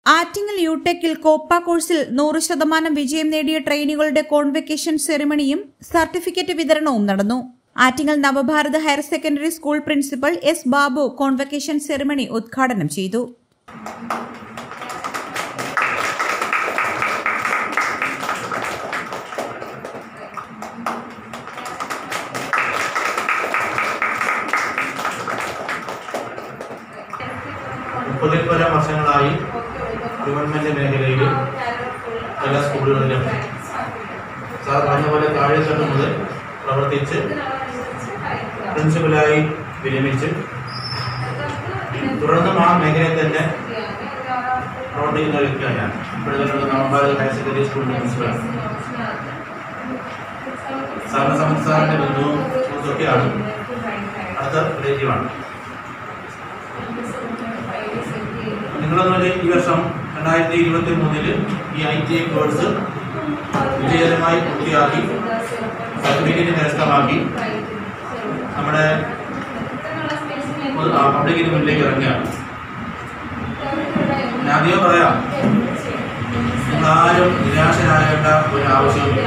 Attingal യുടെക്കിൽ Copa കോഴ്സിൽ നൂറ് ശതമാനം വിജയം നേടിയ ട്രെയിനികളുടെ കോൺവെക്കേഷൻ സെറിമണിയും സർട്ടിഫിക്കറ്റ് വിതരണവും നടന്നു Attingal Navabharath higher secondary school principal S Babu convocation ceremony ഉദ്ഘാടനം ചെയ്തു മുപ്പതിൽ പരം വർഷങ്ങളായി ഗവൺമെന്റ് മേഖലയിൽ എല്ലാ സ്കൂളുകളിലും സാർ പറഞ്ഞ പോലെ താഴെത്തട്ട് മുതൽ പ്രവർത്തിച്ച് പ്രിൻസിപ്പലായി വിരമിച്ച് തുടർന്നും ആ മേഖലയിൽ തന്നെ പ്രവർത്തിക്കുന്ന ഒരു വ്യക്തിയാണ് ഞാൻ ഇപ്പോഴത്തെ നവഭാരത് ഹയർ സെക്കൻഡറി സ്കൂളിന്റെ പ്രിൻസിപ്പലാണ് സാറിനെ സംബന്ധിച്ച് സാറിന്റെ ബന്ധുവും സുഹൃത്തൊക്കെയാണ് അടുത്ത റിലേറ്റീവാണ് നിങ്ങളൊന്നുമില്ല ഈ വർഷം രണ്ടായിരത്തി ഇരുപത്തി മൂന്നില് ഈ ഐ ടി ഐ കോഴ്സ് വിജയകരമായി പൂർത്തിയാക്കി സർട്ടിഫിക്കറ്റ് കരസ്ഥമാക്കി നമ്മുടെ പൊതു- ആ, പബ്ലിക്കിന് മുന്നിലേക്ക് ഇറങ്ങുകയാണ് ഞാൻ അധികം പറയാം നിങ്ങളാരും നിരാശരാകേണ്ട ഒരു ആവശ്യവുമില്ല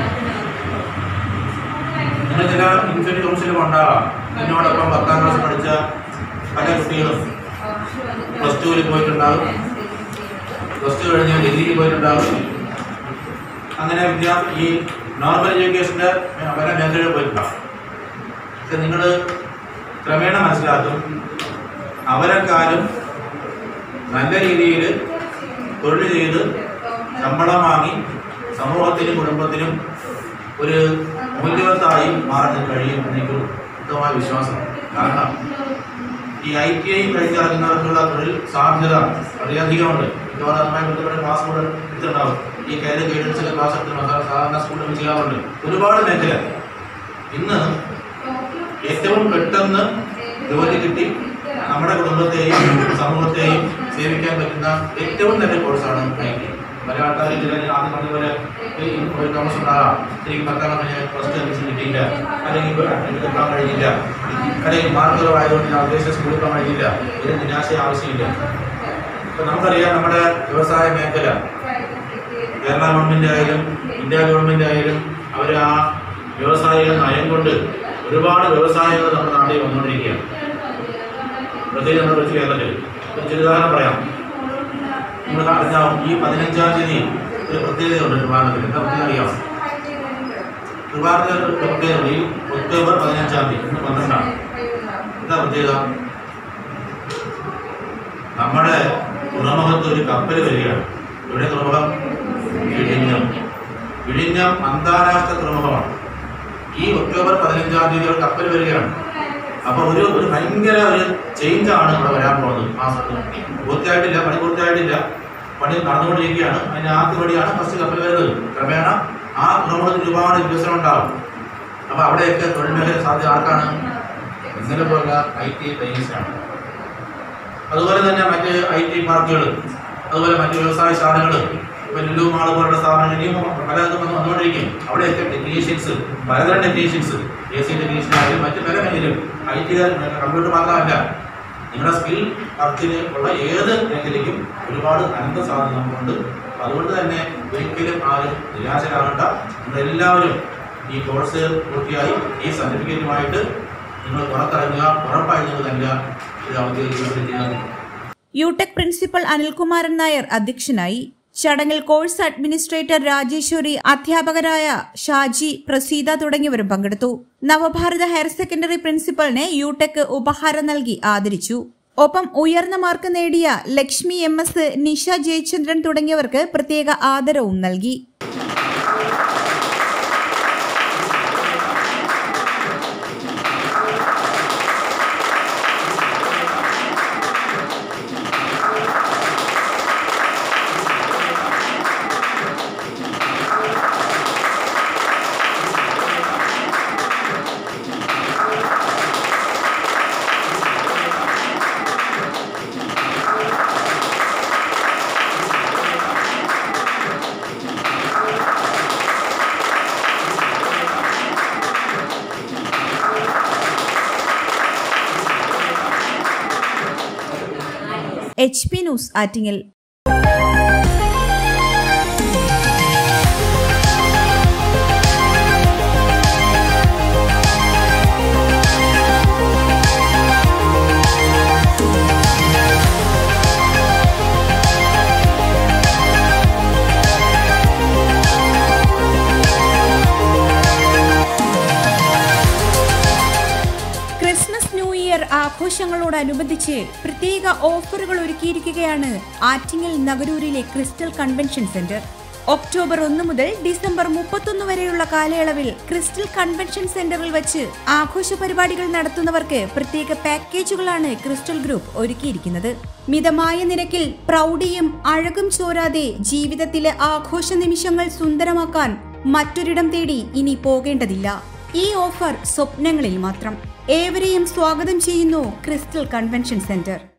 നിങ്ങൾ ചില ഇൻഫന്റ് കൗൺസിലും ഉണ്ടാകാം എന്നോടൊപ്പം പത്താം ക്ലാസ് പഠിച്ച പല കുട്ടികളും പ്ലസ് ടുവിൽ പോയിട്ടുണ്ടാകും പ്ലസ് ടു കഴിഞ്ഞ് ഡിഗ്രിക്ക് പോയിട്ടുണ്ടാകും അങ്ങനെ വിദ്യാ ഈ നോർമൽ എഡ്യൂക്കേഷൻ്റെ പല മേഖലകളിൽ പോയിട്ടുണ്ടാകും പക്ഷെ നിങ്ങൾ ക്രമേണ മനസ്സിലാക്കും അവരെക്കാളും നല്ല രീതിയിൽ തൊഴിൽ ചെയ്ത് ശമ്പളം വാങ്ങി സമൂഹത്തിനും കുടുംബത്തിനും ഒരു മൂല്യവത്തായി മാറാൻ കഴിയും എന്നെനിക്ക് ഉത്തമമായ വിശ്വാസമാണ് കാരണം ഈ ഐ ടി ഐ കഴിഞ്ഞിറങ്ങുന്നവർക്കുള്ള തൊഴിൽ സാധ്യത വളരെയധികമുണ്ട് മിക്കവാറുമായി ബന്ധപ്പെട്ട ക്ലാസ് കൂടെ എടുത്തിട്ടുണ്ടാവും ഈ കേരള ഗൈഡൻസിലെ ക്ലാസ് എടുത്തിട്ടുണ്ടാവും സാധാരണ സ്കൂളിൽ ചെയ്യാറുണ്ട് ഒരുപാട് മേഖല ഇന്ന് ഏറ്റവും പെട്ടെന്ന് ജോലി കിട്ടി നമ്മുടെ കുടുംബത്തെയും സമൂഹത്തെയും സേവിക്കാൻ പറ്റുന്ന ഏറ്റവും നല്ല കോഴ്സാണ് ഐ ടി പല ആൾക്കാരും ചില ആദ്യം പറഞ്ഞ പോലെ ഈ ഒരു താമസം ഉണ്ടാകാം എനിക്ക് പത്താം ക്ലാസ് ഫസ്റ്റ് അഡ്മിഷൻ കിട്ടിയില്ല അല്ലെങ്കിൽ എടുക്കാൻ കഴിഞ്ഞില്ല അല്ലെങ്കിൽ മാർക്ക് കുറവായതുകൊണ്ട് ഞാൻ ഉദ്ദേശിച്ച സ്കൂളിൽ പോകാൻ കഴിഞ്ഞില്ല ഇതിന് നിരാശ ആവശ്യമില്ല ഇപ്പൊ നമുക്കറിയാം നമ്മുടെ വ്യവസായ മേഖല കേരള ഗവൺമെന്റ് ആയാലും ഇന്ത്യ ഗവൺമെന്റ് ആയാലും അവർ ആ വ്യവസായിക നയം കൊണ്ട് ഒരുപാട് വ്യവസായങ്ങൾ നമ്മുടെ നാട്ടിൽ വന്നുകൊണ്ടിരിക്കുകയാണ് പ്രത്യേകിച്ച് നമ്മുടെ കൊച്ചു കേരളത്തിൽ ഒരു ചെറുതാനം പറയാം നിങ്ങൾ അറിഞ്ഞാവും ഈ പതിനഞ്ചാം തീയതി ഒരു പ്രത്യേകതയുണ്ട് ട്രിവാൻഡ്രത്തിൽ എന്താ പ്രത്യേകത അറിയാം ട്രിവാൻഡ്രത്തിൽ ഒരു പ്രത്യേകത ഈ ഒക്ടോബർ പതിനഞ്ചാം തീയതി ഇന്ന് പന്ത്രണ്ടാണ് എന്താ പ്രത്യേകത നമ്മുടെ തുറമുഖത്ത് ഒരു കപ്പൽ വരികയാണ് ഇവിടെ തുറമുഖം വിഴിഞ്ഞം വിഴിഞ്ഞം അന്താരാഷ്ട്ര തുറമുഖമാണ് ഈ ഒക്ടോബർ പതിനഞ്ചാം തീയതി ഒരു കപ്പൽ വരികയാണ് അപ്പൊ ഒരു ഒരു ഭയങ്കര ഒരു ചേഞ്ച് ആണ് ഇവിടെ വരാൻ പോകുന്നത് മാസത്തിൽ പൂർത്തിയായിട്ടില്ല പണി പൂർത്തിയായിട്ടില്ല പണി നടന്നുകൊണ്ടിരിക്കുകയാണ് അതിന്റെ ആദ്യ പടിയാണ് ഫസ്റ്റ് കപ്പൽ വരുന്നത് ക്രമേണ ആ തുറമുഖത്തിൽ ഒരുപാട് വികസനം ഉണ്ടാവും അപ്പൊ അവിടെയൊക്കെ തൊഴിൽ മേഖല സാധ്യത ആർക്കാണ് ഇന്നലെ പോലുള്ള ഐ ടി ട്രെയിനീസിനാണ് അതുപോലെ തന്നെ മറ്റ് ഐ ടി പാർക്കുകൾ അതുപോലെ മറ്റ് വ്യവസായശാലകൾ ഇപ്പൊ ലുലു മാൾ പോലുള്ള സ്ഥാപനങ്ങൾ ഇനിയും പലതും വന്ന് വന്നുകൊണ്ടിരിക്കും അവിടെയൊക്കെ ടെക്നീഷ്യൻസ് പലതരം ടെക്നീഷ്യൻസ് എ സി ടെക്നീഷ്യൻ ആയാലും മറ്റ് പല മേഖലയിലും ഐ ടി കമ്പ്യൂട്ടർ മാത്രമല്ല നിങ്ങളുടെ സ്കിൽ വർക്കിന് ഉള്ള ഏത് മേഖലയ്ക്കും ഒരുപാട് അനന്ത സാധ്യത നമുക്കുണ്ട് അപ്പൊ അതുകൊണ്ട് തന്നെ ഒരിക്കലും ആരും നിരാശരാകണ്ട നമ്മളെല്ലാവരും ഈ കോഴ്സ് പൂർത്തിയായി ഈ സർട്ടിഫിക്കറ്റുമായിട്ട് നിങ്ങൾ പുറത്തിറങ്ങുക ഉറപ്പായി നിങ്ങൾ തന്നെ ഇത് ഔദ്യോഗികമായി ചെയ്യാൻ യുടെക് പ്രിൻസിപ്പൽ അനിൽകുമാരൻ നായർ അധ്യക്ഷനായി ചടങ്ങിൽ കോഴ്സ് അഡ്മിനിസ്ട്രേറ്റർ രാജേശ്വരി അധ്യാപകരായ ഷാജി പ്രസീത തുടങ്ങിയവരും പങ്കെടുത്തു നവഭാരത ഹയർ സെക്കൻഡറി പ്രിൻസിപ്പലിനെ യുടെക് ഉപഹാരം നൽകി ആദരിച്ചു ഒപ്പം ഉയർന്ന മാർക്ക് നേടിയ ലക്ഷ്മി എം എസ് നിഷ ജയചന്ദ്രൻ തുടങ്ങിയവർക്ക് പ്രത്യേക ആദരവും നൽകി എച്ച് പി ന്യൂസ് ആറ്റിങ്ങൽ ദിനത്തോടനുബന്ധിച്ച് പ്രത്യേക ഓഫറുകൾ ഒരുക്കിയിരിക്കുകയാണ് ആറ്റിങ്ങൽ നഗരൂരിലെ ക്രിസ്റ്റൽ കൺവെൻഷൻ സെന്റർ ഒക്ടോബർ ഒന്ന് മുതൽ ഡിസംബർ മുപ്പത്തൊന്ന് വരെയുള്ള കാലയളവിൽ ക്രിസ്റ്റൽ കൺവെൻഷൻ സെന്ററിൽ വെച്ച് ആഘോഷ പരിപാടികൾ നടത്തുന്നവർക്ക് പ്രത്യേക പാക്കേജുകളാണ് ക്രിസ്റ്റൽ ഗ്രൂപ്പ് ഒരുക്കിയിരിക്കുന്നത് മിതമായ നിരക്കിൽ പ്രൗഢിയും അഴകും ചോരാതെ ജീവിതത്തിലെ ആഘോഷ നിമിഷങ്ങൾ സുന്ദരമാക്കാൻ മറ്റൊരിടം തേടി ഇനി പോകേണ്ടതില്ല ഈ ഓഫർ സ്വപ്നങ്ങളിൽ മാത്രം ഏവരെയും സ്വാഗതം ചെയ്യുന്നു ക്രിസ്റ്റൽ കൺവെൻഷൻ സെന്റർ